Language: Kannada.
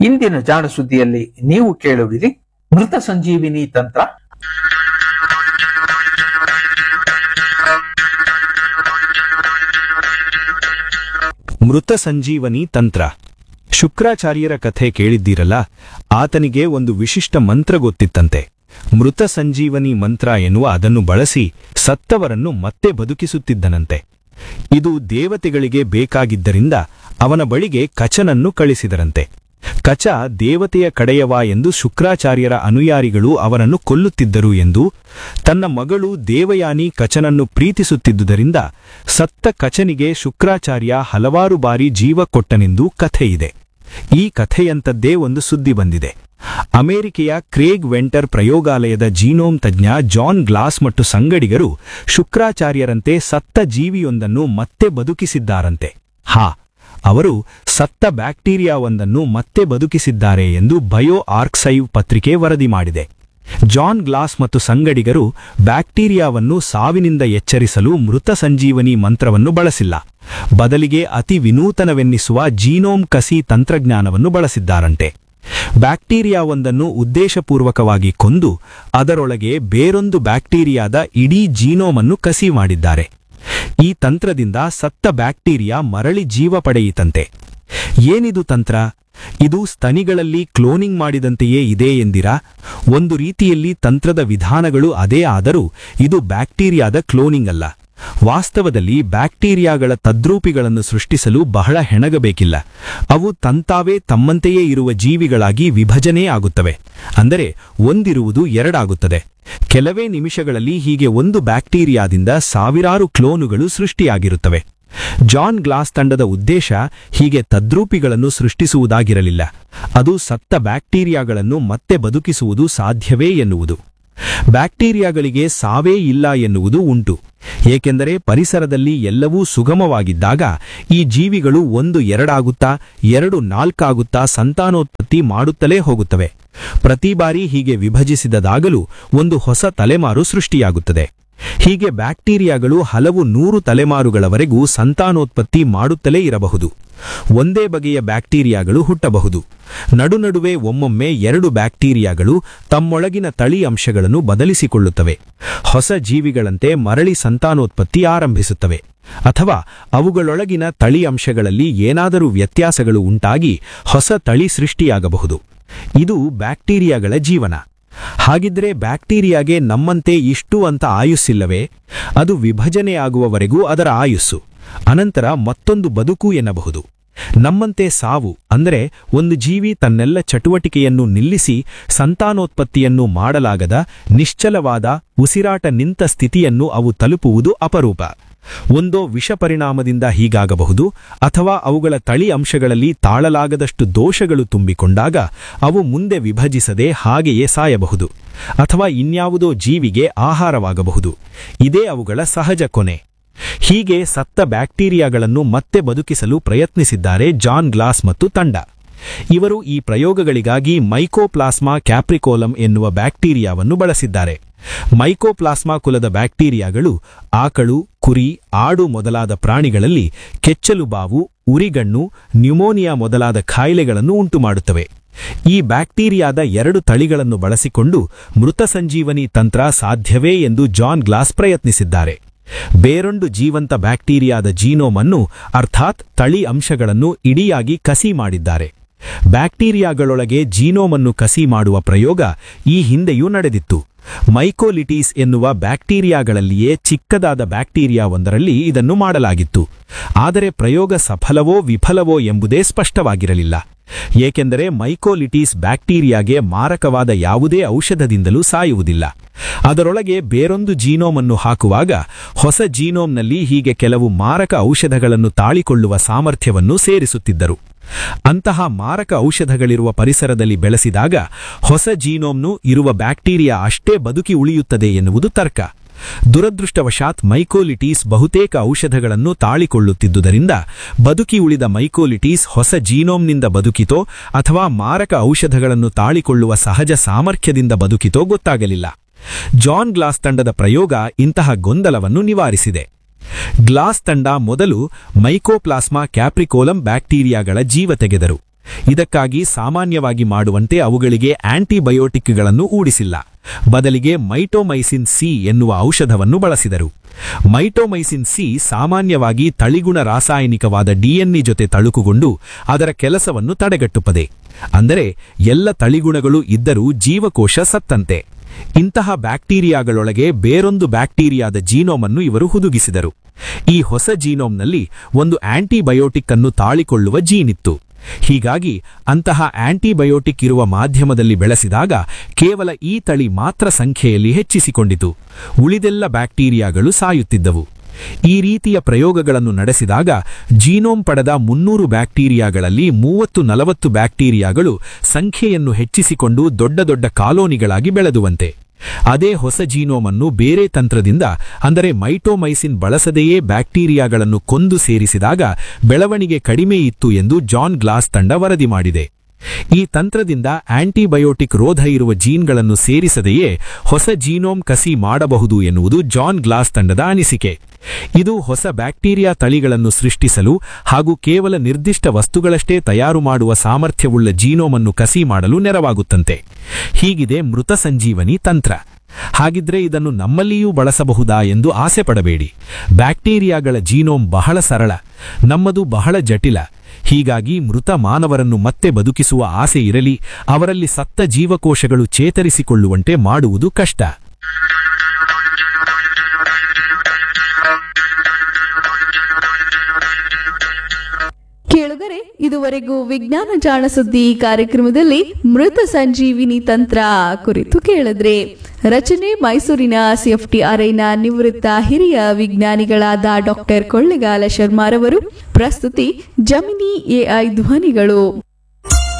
ಇಂದಿನ ಜಾಣ ಸುದ್ದಿಯಲ್ಲಿ ನೀವು ಕೇಳುವಿರಿ ಮೃತ ಸಂಜೀವಿನಿ ತಂತ್ರ ಮೃತ ಸಂಜೀವನಿ ತಂತ್ರ ಶುಕ್ರಾಚಾರ್ಯರ ಕಥೆ ಕೇಳಿದ್ದೀರಲ್ಲ ಆತನಿಗೆ ಒಂದು ವಿಶಿಷ್ಟ ಮಂತ್ರ ಗೊತ್ತಿತ್ತಂತೆ ಮೃತ ಸಂಜೀವನಿ ಮಂತ್ರ ಎನ್ನುವ ಅದನ್ನು ಬಳಸಿ ಸತ್ತವರನ್ನು ಮತ್ತೆ ಬದುಕಿಸುತ್ತಿದ್ದನಂತೆ ಇದು ದೇವತೆಗಳಿಗೆ ಬೇಕಾಗಿದ್ದರಿಂದ ಅವನ ಬಳಿಗೆ ಕಚನನ್ನು ಕಳಿಸಿದರಂತೆ ಕಚ ದೇವತೆಯ ಕಡೆಯವ ಎಂದು ಶುಕ್ರಾಚಾರ್ಯರ ಅನುಯಾರಿಗಳು ಅವನನ್ನು ಕೊಲ್ಲುತ್ತಿದ್ದರು ಎಂದು ತನ್ನ ಮಗಳು ದೇವಯಾನಿ ಕಚನನ್ನು ಪ್ರೀತಿಸುತ್ತಿದ್ದುದರಿಂದ ಸತ್ತ ಕಚನಿಗೆ ಶುಕ್ರಾಚಾರ್ಯ ಹಲವಾರು ಬಾರಿ ಜೀವ ಕೊಟ್ಟನೆಂದು ಕಥೆಯಿದೆ ಈ ಕಥೆಯಂತದ್ದೇ ಒಂದು ಸುದ್ದಿ ಬಂದಿದೆ ಅಮೆರಿಕೆಯ ಕ್ರೇಗ್ ವೆಂಟರ್ ಪ್ರಯೋಗಾಲಯದ ಜೀನೋಮ್ ತಜ್ಞ ಜಾನ್ ಗ್ಲಾಸ್ ಮತ್ತು ಸಂಗಡಿಗರು ಶುಕ್ರಾಚಾರ್ಯರಂತೆ ಸತ್ತ ಜೀವಿಯೊಂದನ್ನು ಮತ್ತೆ ಬದುಕಿಸಿದ್ದಾರಂತೆ ಹಾ ಅವರು ಸತ್ತ ಬ್ಯಾಕ್ಟೀರಿಯಾವೊಂದನ್ನು ಮತ್ತೆ ಬದುಕಿಸಿದ್ದಾರೆ ಎಂದು ಬಯೋ ಆರ್ಕ್ಸೈವ್ ಪತ್ರಿಕೆ ವರದಿ ಮಾಡಿದೆ ಜಾನ್ ಗ್ಲಾಸ್ ಮತ್ತು ಸಂಗಡಿಗರು ಬ್ಯಾಕ್ಟೀರಿಯಾವನ್ನು ಸಾವಿನಿಂದ ಎಚ್ಚರಿಸಲು ಮೃತ ಸಂಜೀವನಿ ಮಂತ್ರವನ್ನು ಬಳಸಿಲ್ಲ ಬದಲಿಗೆ ಅತಿ ವಿನೂತನವೆನ್ನಿಸುವ ಜೀನೋಮ್ ಕಸಿ ತಂತ್ರಜ್ಞಾನವನ್ನು ಬಳಸಿದ್ದಾರಂತೆ ಬ್ಯಾಕ್ಟೀರಿಯಾವೊಂದನ್ನು ಉದ್ದೇಶಪೂರ್ವಕವಾಗಿ ಕೊಂದು ಅದರೊಳಗೆ ಬೇರೊಂದು ಬ್ಯಾಕ್ಟೀರಿಯಾದ ಇಡೀ ಜೀನೋಮನ್ನು ಕಸಿ ಮಾಡಿದ್ದಾರೆ ಈ ತಂತ್ರದಿಂದ ಸತ್ತ ಬ್ಯಾಕ್ಟೀರಿಯಾ ಮರಳಿ ಜೀವ ಪಡೆಯಿತಂತೆ ಏನಿದು ತಂತ್ರ ಇದು ಸ್ತನಿಗಳಲ್ಲಿ ಕ್ಲೋನಿಂಗ್ ಮಾಡಿದಂತೆಯೇ ಇದೆ ಎಂದಿರಾ ಒಂದು ರೀತಿಯಲ್ಲಿ ತಂತ್ರದ ವಿಧಾನಗಳು ಅದೇ ಆದರೂ ಇದು ಬ್ಯಾಕ್ಟೀರಿಯಾದ ಕ್ಲೋನಿಂಗ್ ಅಲ್ಲ ವಾಸ್ತವದಲ್ಲಿ ಬ್ಯಾಕ್ಟೀರಿಯಾಗಳ ತದ್ರೂಪಿಗಳನ್ನು ಸೃಷ್ಟಿಸಲು ಬಹಳ ಹೆಣಗಬೇಕಿಲ್ಲ ಅವು ತಂತಾವೇ ತಮ್ಮಂತೆಯೇ ಇರುವ ಜೀವಿಗಳಾಗಿ ವಿಭಜನೆ ಆಗುತ್ತವೆ ಅಂದರೆ ಒಂದಿರುವುದು ಎರಡಾಗುತ್ತದೆ ಕೆಲವೇ ನಿಮಿಷಗಳಲ್ಲಿ ಹೀಗೆ ಒಂದು ಬ್ಯಾಕ್ಟೀರಿಯಾದಿಂದ ಸಾವಿರಾರು ಕ್ಲೋನುಗಳು ಸೃಷ್ಟಿಯಾಗಿರುತ್ತವೆ ಜಾನ್ ಗ್ಲಾಸ್ ತಂಡದ ಉದ್ದೇಶ ಹೀಗೆ ತದ್ರೂಪಿಗಳನ್ನು ಸೃಷ್ಟಿಸುವುದಾಗಿರಲಿಲ್ಲ ಅದು ಸತ್ತ ಬ್ಯಾಕ್ಟೀರಿಯಾಗಳನ್ನು ಮತ್ತೆ ಬದುಕಿಸುವುದು ಸಾಧ್ಯವೇ ಎನ್ನುವುದು ಬ್ಯಾಕ್ಟೀರಿಯಾಗಳಿಗೆ ಸಾವೇ ಇಲ್ಲ ಎನ್ನುವುದು ಉಂಟು ಏಕೆಂದರೆ ಪರಿಸರದಲ್ಲಿ ಎಲ್ಲವೂ ಸುಗಮವಾಗಿದ್ದಾಗ ಈ ಜೀವಿಗಳು ಒಂದು ಎರಡಾಗುತ್ತಾ ಎರಡು ನಾಲ್ಕಾಗುತ್ತಾ ಸಂತಾನೋತ್ಪತ್ತಿ ಮಾಡುತ್ತಲೇ ಹೋಗುತ್ತವೆ ಪ್ರತಿ ಬಾರಿ ಹೀಗೆ ವಿಭಜಿಸಿದದಾಗಲೂ ಒಂದು ಹೊಸ ತಲೆಮಾರು ಸೃಷ್ಟಿಯಾಗುತ್ತದೆ ಹೀಗೆ ಬ್ಯಾಕ್ಟೀರಿಯಾಗಳು ಹಲವು ನೂರು ತಲೆಮಾರುಗಳವರೆಗೂ ಸಂತಾನೋತ್ಪತ್ತಿ ಮಾಡುತ್ತಲೇ ಇರಬಹುದು ಒಂದೇ ಬಗೆಯ ಬ್ಯಾಕ್ಟೀರಿಯಾಗಳು ಹುಟ್ಟಬಹುದು ನಡುನಡುವೆ ಒಮ್ಮೊಮ್ಮೆ ಎರಡು ಬ್ಯಾಕ್ಟೀರಿಯಾಗಳು ತಮ್ಮೊಳಗಿನ ತಳಿ ಅಂಶಗಳನ್ನು ಬದಲಿಸಿಕೊಳ್ಳುತ್ತವೆ ಹೊಸ ಜೀವಿಗಳಂತೆ ಮರಳಿ ಸಂತಾನೋತ್ಪತ್ತಿ ಆರಂಭಿಸುತ್ತವೆ ಅಥವಾ ಅವುಗಳೊಳಗಿನ ತಳಿ ಅಂಶಗಳಲ್ಲಿ ಏನಾದರೂ ವ್ಯತ್ಯಾಸಗಳು ಉಂಟಾಗಿ ಹೊಸ ತಳಿ ಸೃಷ್ಟಿಯಾಗಬಹುದು ಇದು ಬ್ಯಾಕ್ಟೀರಿಯಾಗಳ ಜೀವನ ಹಾಗಿದ್ರೆ ಬ್ಯಾಕ್ಟೀರಿಯಾಗೆ ನಮ್ಮಂತೆ ಇಷ್ಟು ಅಂತ ಆಯುಸ್ಸಿಲ್ಲವೇ ಅದು ವಿಭಜನೆಯಾಗುವವರೆಗೂ ಅದರ ಆಯುಸ್ಸು ಅನಂತರ ಮತ್ತೊಂದು ಬದುಕು ಎನ್ನಬಹುದು ನಮ್ಮಂತೆ ಸಾವು ಅಂದರೆ ಒಂದು ಜೀವಿ ತನ್ನೆಲ್ಲ ಚಟುವಟಿಕೆಯನ್ನು ನಿಲ್ಲಿಸಿ ಸಂತಾನೋತ್ಪತ್ತಿಯನ್ನು ಮಾಡಲಾಗದ ನಿಶ್ಚಲವಾದ ಉಸಿರಾಟ ನಿಂತ ಸ್ಥಿತಿಯನ್ನು ಅವು ತಲುಪುವುದು ಅಪರೂಪ ಒಂದೋ ವಿಷಪರಿಣಾಮದಿಂದ ಹೀಗಾಗಬಹುದು ಅಥವಾ ಅವುಗಳ ತಳಿ ಅಂಶಗಳಲ್ಲಿ ತಾಳಲಾಗದಷ್ಟು ದೋಷಗಳು ತುಂಬಿಕೊಂಡಾಗ ಅವು ಮುಂದೆ ವಿಭಜಿಸದೆ ಹಾಗೆಯೇ ಸಾಯಬಹುದು ಅಥವಾ ಇನ್ಯಾವುದೋ ಜೀವಿಗೆ ಆಹಾರವಾಗಬಹುದು ಇದೇ ಅವುಗಳ ಸಹಜ ಕೊನೆ ಹೀಗೆ ಸತ್ತ ಬ್ಯಾಕ್ಟೀರಿಯಾಗಳನ್ನು ಮತ್ತೆ ಬದುಕಿಸಲು ಪ್ರಯತ್ನಿಸಿದ್ದಾರೆ ಜಾನ್ ಗ್ಲಾಸ್ ಮತ್ತು ತಂಡ ಇವರು ಈ ಪ್ರಯೋಗಗಳಿಗಾಗಿ ಮೈಕೋಪ್ಲಾಸ್ಮಾ ಕ್ಯಾಪ್ರಿಕೋಲಂ ಎನ್ನುವ ಬ್ಯಾಕ್ಟೀರಿಯಾವನ್ನು ಬಳಸಿದ್ದಾರೆ ಮೈಕೋಪ್ಲಾಸ್ಮಾ ಕುಲದ ಬ್ಯಾಕ್ಟೀರಿಯಾಗಳು ಆಕಳು ಕುರಿ ಆಡು ಮೊದಲಾದ ಪ್ರಾಣಿಗಳಲ್ಲಿ ಕೆಚ್ಚಲು ಬಾವು ಉರಿಗಣ್ಣು ನ್ಯುಮೋನಿಯಾ ಮೊದಲಾದ ಕಾಯಿಲೆಗಳನ್ನು ಉಂಟುಮಾಡುತ್ತವೆ ಈ ಬ್ಯಾಕ್ಟೀರಿಯಾದ ಎರಡು ತಳಿಗಳನ್ನು ಬಳಸಿಕೊಂಡು ಮೃತ ಸಂಜೀವನಿ ತಂತ್ರ ಸಾಧ್ಯವೇ ಎಂದು ಜಾನ್ ಗ್ಲಾಸ್ ಪ್ರಯತ್ನಿಸಿದ್ದಾರೆ ಬೇರೊಂದು ಜೀವಂತ ಬ್ಯಾಕ್ಟೀರಿಯಾದ ಜೀನೋಮ್ ಅನ್ನು ಅರ್ಥಾತ್ ತಳಿ ಅಂಶಗಳನ್ನು ಇಡಿಯಾಗಿ ಕಸಿ ಮಾಡಿದ್ದಾರೆ ಬ್ಯಾಕ್ಟೀರಿಯಾಗಳೊಳಗೆ ಜೀನೋಮ್ ಅನ್ನು ಕಸಿ ಮಾಡುವ ಪ್ರಯೋಗ ಈ ಹಿಂದೆಯೂ ನಡೆದಿತ್ತು ಮೈಕೋಲಿಟೀಸ್ ಎನ್ನುವ ಬ್ಯಾಕ್ಟೀರಿಯಾಗಳಲ್ಲಿಯೇ ಚಿಕ್ಕದಾದ ಬ್ಯಾಕ್ಟೀರಿಯಾ ಒಂದರಲ್ಲಿ ಇದನ್ನು ಮಾಡಲಾಗಿತ್ತು ಆದರೆ ಪ್ರಯೋಗ ಸಫಲವೋ ವಿಫಲವೋ ಎಂಬುದೇ ಸ್ಪಷ್ಟವಾಗಿರಲಿಲ್ಲ ಏಕೆಂದರೆ ಮೈಕೋಲಿಟೀಸ್ ಬ್ಯಾಕ್ಟೀರಿಯಾಗೆ ಮಾರಕವಾದ ಯಾವುದೇ ಔಷಧದಿಂದಲೂ ಸಾಯುವುದಿಲ್ಲ ಅದರೊಳಗೆ ಬೇರೊಂದು ಜೀನೋಮ್ ಅನ್ನು ಹಾಕುವಾಗ ಹೊಸ ಜೀನೋಮ್ನಲ್ಲಿ ಹೀಗೆ ಕೆಲವು ಮಾರಕ ಔಷಧಗಳನ್ನು ತಾಳಿಕೊಳ್ಳುವ ಸಾಮರ್ಥ್ಯವನ್ನು ಸೇರಿಸುತ್ತಿದ್ದರು ಅಂತಹ ಮಾರಕ ಔಷಧಗಳಿರುವ ಪರಿಸರದಲ್ಲಿ ಬೆಳೆಸಿದಾಗ ಹೊಸ ಜೀನೋಮ್ನು ಇರುವ ಬ್ಯಾಕ್ಟೀರಿಯಾ ಅಷ್ಟೇ ಬದುಕಿ ಉಳಿಯುತ್ತದೆ ಎನ್ನುವುದು ತರ್ಕ ದುರದೃಷ್ಟವಶಾತ್ ಮೈಕೋಲಿಟೀಸ್ ಬಹುತೇಕ ಔಷಧಗಳನ್ನು ತಾಳಿಕೊಳ್ಳುತ್ತಿದ್ದುದರಿಂದ ಬದುಕಿ ಉಳಿದ ಮೈಕೋಲಿಟೀಸ್ ಹೊಸ ಜೀನೋಮ್ನಿಂದ ಬದುಕಿತೋ ಅಥವಾ ಮಾರಕ ಔಷಧಗಳನ್ನು ತಾಳಿಕೊಳ್ಳುವ ಸಹಜ ಸಾಮರ್ಥ್ಯದಿಂದ ಬದುಕಿತೋ ಗೊತ್ತಾಗಲಿಲ್ಲ ಜಾನ್ ಗ್ಲಾಸ್ ತಂಡದ ಪ್ರಯೋಗ ಇಂತಹ ಗೊಂದಲವನ್ನು ನಿವಾರಿಸಿದೆ ಗ್ಲಾಸ್ ತಂಡ ಮೊದಲು ಮೈಕೋಪ್ಲಾಸ್ಮಾ ಕ್ಯಾಪ್ರಿಕೋಲಂ ಬ್ಯಾಕ್ಟೀರಿಯಾಗಳ ಜೀವ ತೆಗೆದರು ಇದಕ್ಕಾಗಿ ಸಾಮಾನ್ಯವಾಗಿ ಮಾಡುವಂತೆ ಅವುಗಳಿಗೆ ಆಂಟಿಬಯೋಟಿಕ್ಗಳನ್ನು ಊಡಿಸಿಲ್ಲ ಬದಲಿಗೆ ಮೈಟೋಮೈಸಿನ್ ಸಿ ಎನ್ನುವ ಔಷಧವನ್ನು ಬಳಸಿದರು ಮೈಟೋಮೈಸಿನ್ ಸಿ ಸಾಮಾನ್ಯವಾಗಿ ತಳಿಗುಣ ರಾಸಾಯನಿಕವಾದ ಡಿಎನ್ಎ ಜೊತೆ ತಳುಕುಗೊಂಡು ಅದರ ಕೆಲಸವನ್ನು ತಡೆಗಟ್ಟುತ್ತದೆ ಅಂದರೆ ಎಲ್ಲ ತಳಿಗುಣಗಳು ಇದ್ದರೂ ಜೀವಕೋಶ ಸತ್ತಂತೆ ಇಂತಹ ಬ್ಯಾಕ್ಟೀರಿಯಾಗಳೊಳಗೆ ಬೇರೊಂದು ಬ್ಯಾಕ್ಟೀರಿಯಾದ ಜೀನೋಮನ್ನು ಇವರು ಹುದುಗಿಸಿದರು ಈ ಹೊಸ ಜೀನೋಮ್ನಲ್ಲಿ ಒಂದು ಆಂಟಿಬಯೋಟಿಕ್ ಅನ್ನು ತಾಳಿಕೊಳ್ಳುವ ಜೀನಿತ್ತು ಹೀಗಾಗಿ ಅಂತಹ ಆಂಟಿಬಯೋಟಿಕ್ ಇರುವ ಮಾಧ್ಯಮದಲ್ಲಿ ಬೆಳೆಸಿದಾಗ ಕೇವಲ ಈ ತಳಿ ಮಾತ್ರ ಸಂಖ್ಯೆಯಲ್ಲಿ ಹೆಚ್ಚಿಸಿಕೊಂಡಿತು ಉಳಿದೆಲ್ಲ ಬ್ಯಾಕ್ಟೀರಿಯಾಗಳು ಸಾಯುತ್ತಿದ್ದವು ಈ ರೀತಿಯ ಪ್ರಯೋಗಗಳನ್ನು ನಡೆಸಿದಾಗ ಜೀನೋಮ್ ಪಡೆದ ಮುನ್ನೂರು ಬ್ಯಾಕ್ಟೀರಿಯಾಗಳಲ್ಲಿ ಮೂವತ್ತು ನಲವತ್ತು ಬ್ಯಾಕ್ಟೀರಿಯಾಗಳು ಸಂಖ್ಯೆಯನ್ನು ಹೆಚ್ಚಿಸಿಕೊಂಡು ದೊಡ್ಡ ದೊಡ್ಡ ಕಾಲೋನಿಗಳಾಗಿ ಬೆಳೆದುವಂತೆ ಅದೇ ಹೊಸ ಜೀನೋಮ್ ಅನ್ನು ಬೇರೆ ತಂತ್ರದಿಂದ ಅಂದರೆ ಮೈಟೋಮೈಸಿನ್ ಬಳಸದೆಯೇ ಬ್ಯಾಕ್ಟೀರಿಯಾಗಳನ್ನು ಕೊಂದು ಸೇರಿಸಿದಾಗ ಬೆಳವಣಿಗೆ ಕಡಿಮೆ ಇತ್ತು ಎಂದು ಜಾನ್ ಗ್ಲಾಸ್ ತಂಡ ವರದಿ ಮಾಡಿದೆ ಈ ತಂತ್ರದಿಂದ ಆಂಟಿಬಯೋಟಿಕ್ ರೋಧ ಇರುವ ಜೀನ್ಗಳನ್ನು ಸೇರಿಸದೆಯೇ ಹೊಸ ಜೀನೋಮ್ ಕಸಿ ಮಾಡಬಹುದು ಎನ್ನುವುದು ಜಾನ್ ಗ್ಲಾಸ್ ತಂಡದ ಅನಿಸಿಕೆ ಇದು ಹೊಸ ಬ್ಯಾಕ್ಟೀರಿಯಾ ತಳಿಗಳನ್ನು ಸೃಷ್ಟಿಸಲು ಹಾಗೂ ಕೇವಲ ನಿರ್ದಿಷ್ಟ ವಸ್ತುಗಳಷ್ಟೇ ತಯಾರು ಮಾಡುವ ಸಾಮರ್ಥ್ಯವುಳ್ಳ ಜೀನೋಮನ್ನು ಕಸಿ ಮಾಡಲು ನೆರವಾಗುತ್ತಂತೆ ಹೀಗಿದೆ ಮೃತ ಸಂಜೀವನಿ ತಂತ್ರ ಹಾಗಿದ್ರೆ ಇದನ್ನು ನಮ್ಮಲ್ಲಿಯೂ ಬಳಸಬಹುದಾ ಎಂದು ಆಸೆ ಪಡಬೇಡಿ ಬ್ಯಾಕ್ಟೀರಿಯಾಗಳ ಜೀನೋಮ್ ಬಹಳ ಸರಳ ನಮ್ಮದು ಬಹಳ ಜಟಿಲ ಹೀಗಾಗಿ ಮೃತ ಮಾನವರನ್ನು ಮತ್ತೆ ಬದುಕಿಸುವ ಆಸೆ ಇರಲಿ ಅವರಲ್ಲಿ ಸತ್ತ ಜೀವಕೋಶಗಳು ಚೇತರಿಸಿಕೊಳ್ಳುವಂತೆ ಮಾಡುವುದು ಕಷ್ಟ ಕೇಳುಗರೆ ಇದುವರೆಗೂ ವಿಜ್ಞಾನ ಜಾಣ ಸುದ್ದಿ ಕಾರ್ಯಕ್ರಮದಲ್ಲಿ ಮೃತ ಸಂಜೀವಿನಿ ತಂತ್ರ ಕುರಿತು ಕೇಳಿದ್ರೆ ರಚನೆ ಮೈಸೂರಿನ ಸಿಎಫ್ಟಿಆರ್ಐನ ನಿವೃತ್ತ ಹಿರಿಯ ವಿಜ್ಞಾನಿಗಳಾದ ಡಾಕ್ಟರ್ ಕೊಳ್ಳೆಗಾಲ ಶರ್ಮಾರವರು ಪ್ರಸ್ತುತಿ ಜಮಿನಿ ಎಐ ಧ್ವನಿಗಳು